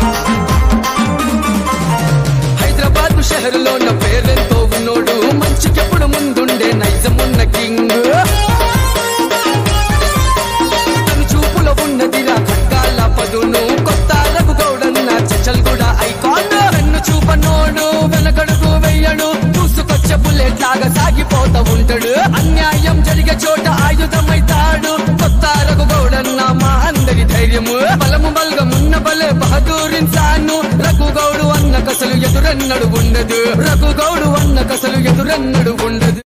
హైదరాబాద్ షహర్లో నా పేరెంతో ఉన్నోడు మంచికెప్పుడు ముందుండే నైజమున్న కింగ్ తన చూపులో ఉన్నదిరా ఖడ్గాల పదును కొత్త రఘు గౌడన్న చచల్ కూడా ఐకాన్ కన్ను చూపనోడు వెనకడుగు వెయ్యడు చూసుకొచ్చే బుల్లెట్ లాగా సాగిపోతా ఉంటాడు అన్యాయం జరిగే చోట ఆయుధమైతాడు కొత్త రఘు గౌడన్న మా అందరి ధైర్యము బలము బలగమున్న బలే బహదూరిన్సాను రఘు గౌడు అన్న కసలు ఎదురన్నడు ఉండదు రఘు గౌడు అన్న కసలు ఎదురన్నడు ఉండదు